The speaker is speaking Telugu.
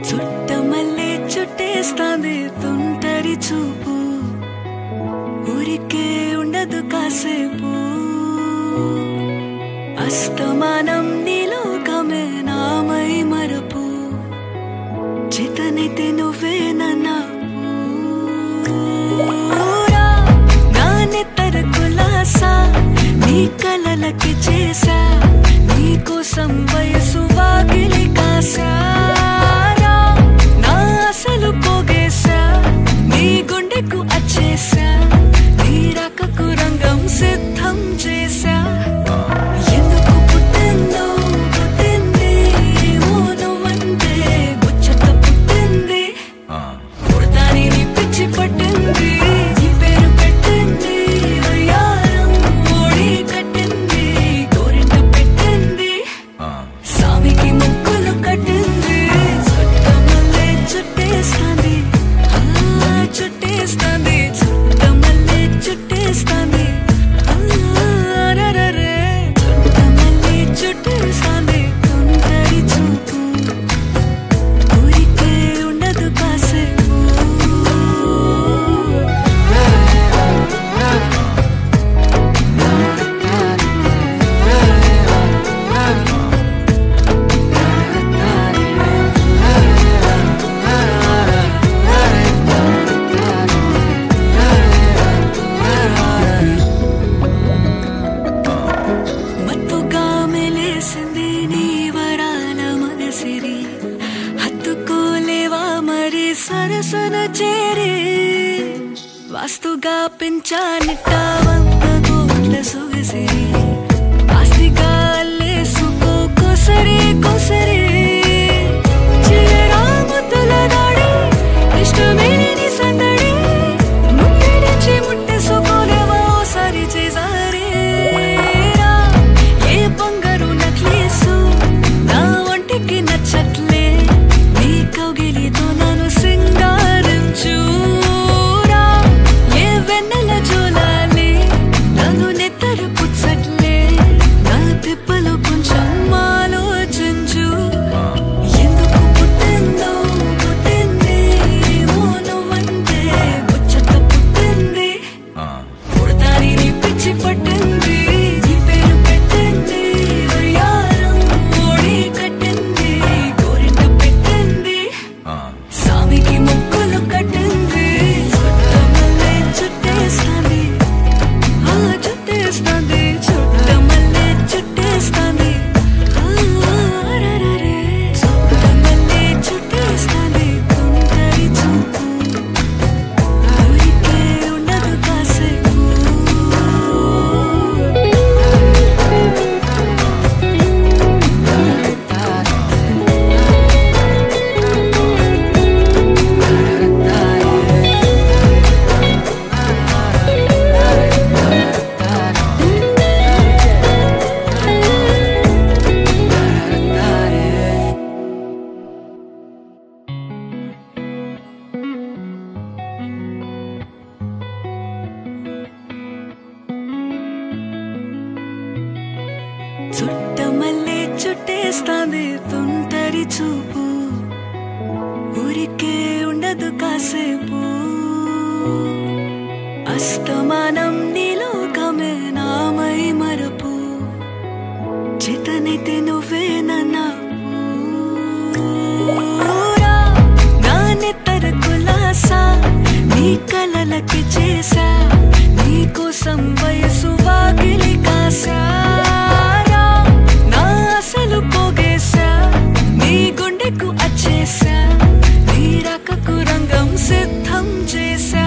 చుట్టమల్లే చుట్టేస్తాంది తుంటరి చూపు ఊరికే ఉండదు కాసేపు అస్తమానం నీలోకమే నామై మరపు చేతనైతే నువ్వే నన్నా నా నెత్తర కులాసా నీ కలలకి చేసా నీ కోసం వయసు వాకిలి కాసారా నా అసలు పోగేశా నీ గుండెకు అచ్చేసా నీ రకకు రంగం సిద్ధం చేసా ఎందుకు పుట్టిందో పుట్టింది ఏమో నువ్వంటే ముచ్చట పుట్టింది పుడతాని నీ పిచ్చి పట్టింది నీ పేరు పెట్టింది వయ్యారం ఓడి కట్టింది గోరింట పెట్టింది సామికి ముక్కులు కట్టింది చుట్టమల్లే చుట్టేస్తాంది ఆ, చుట్టేస్తాంది చుట్టమల్లే చుట్టేస్తాంది ఆ, రరరే. చుట్టమల్లే చుట్టేస్తాంది తుంటరి చూపు ఊరికే ఉండదు కాసేపు మత్తుగా మెలేసింది నీ వరాల మనసిరి హత్తుకోలేవా మరి సరసన చేరి వాస్తుగా పెంచానిట్ట వంద కోట్ల సొగసిరి ఆస్తిగా అల్లేసుకో కొసరి కొసరి చిరరాముతుల దాడి ఇష్టమేని సందడి ముట్టడిచి ముట్టేసుకోలేవా ఓసారి చేసారేరా ఏ బంగారు నక్లీసు నా ఒంటికి నచ్చట్లే నీ కౌగిలితో నన్ను సింగారించురా ఏ వెన్నెల జోలాలి నన్ను నెత్తరు పుచ్చట్లే నా తిప్పలు కొంచెం ఆలోచించు ఎందుకు పుట్టిందో పుట్టింది ఏమో నువ్వంటే ముచ్చట పుట్టింది పుడతాని నీ పిచ్చి పట్టింది నీ పేరు పెట్టింది వయ్యారం ఓడి కట్టింది గోరింట పెట్టింది సామికి ముక్కులు కట్టింది చుట్టమల్లే చుట్టేస్తాంది ఆ చుట్టేస్తాంది చుట్టమల్లే చుట్టేస్తాంది ఆ, రరరే. చుట్టమల్లే చుట్టేస్తాంది తుంటరి చూపు ఊరికే ఉండదు కాసేపు చుట్టమల్లే చుట్టేస్తాంది తుంటరి చూపు ఊరికే ఉండదు కాసేపు అస్తమానం నీలోకమే నామై మరపు చేతనైతే నువ్వే నన్నా నా నెత్తర కులాసా నీ కలలకి చేసా నీ కోసం వయసు వాకిలి కాసారా నా అసలు పోగేశా నీ గుండెకు అచ్చేసా నీ రకకు రంగం సిద్ధం చేసా